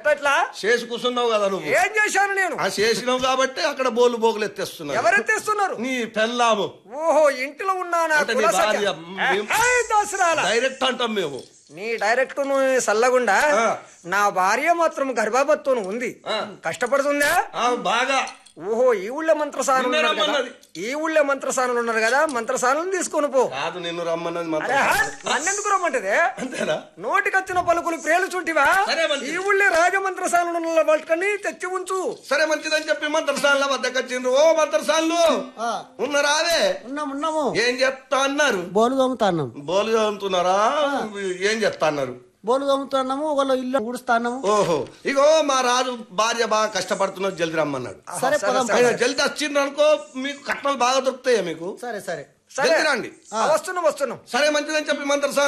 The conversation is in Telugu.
ఎట్లా చేసి కూర్చున్నావు కదా నువ్వు ఏం చేశాను నేను ఆ చేసినావు కాబట్టి అక్కడ బోలు బోగులు ఎత్తేస్తున్నావు ఎవరెత్తేస్తున్నారు నీ పెళ్ళాము ఓహో ఇంట్లో ఉన్నానా అంటే నీ భార్య, మేము- దసరాల డైరెక్ట్ అంటాం మేము నీ డైరెక్ట్ నువ్వు సల్లగుండా ఆ. నా భార్య మాత్రం గర్భాపత్తో ఉంది ఆ. కష్టపడుతుందా ఆ, బాగా ఓహో ఈ ఊళ్ళో మంత్రసానులు నిన్నే ఉన్నారు కదా రమ్మన్నది. ఈ ఊళ్ళో మంత్రసానులు ఉన్నారు కదా మంత్రసానులు తీసుకొని పో కాదు నిన్ను రమ్మన్నది అరే మాత్రం హా, నన్నెందుకు రమ్మంటదే అంతేనా నోటికొచ్చిన పలుకులు ప్రేలు చుంటివా సరే మంచిది. ఈ ఊళ్ళో రాజమంత్రసానులు పట్టుకొని తెచ్చి ఉంచు సరే మంచిదని చెప్పి మంత్రసాల వద్దకు వచ్చిండ్రు ఓ మంత్రసాలు ఆ, ఉన్నారావే ఉన్నాం ఉన్నాము ఏం చెప్తా అన్నారు బోలు తోముతాన్నాం బోలు చదువుతున్నారా ఏం చెప్తా అన్నారు బోలు తోముతున్నాము ఒకళ్ళు ఇల్లు ఊడుస్తాన్నాము ఓహో ఇగో మా రాజు భార్య బాగా కష్టపడుతున్నారు జల్ది రమ్మన్నాడు సరే పదం ఆయన జల్ది వచ్చిండ్రు అనుకో మీకు కట్నాలు బాగా దొరుకుతాయా మీకు సరే సరే సరే జల్ది రండి ఆ, వస్తున్నాం వస్తున్నాం సరే మంచిదని చెప్పి మంత్రసాల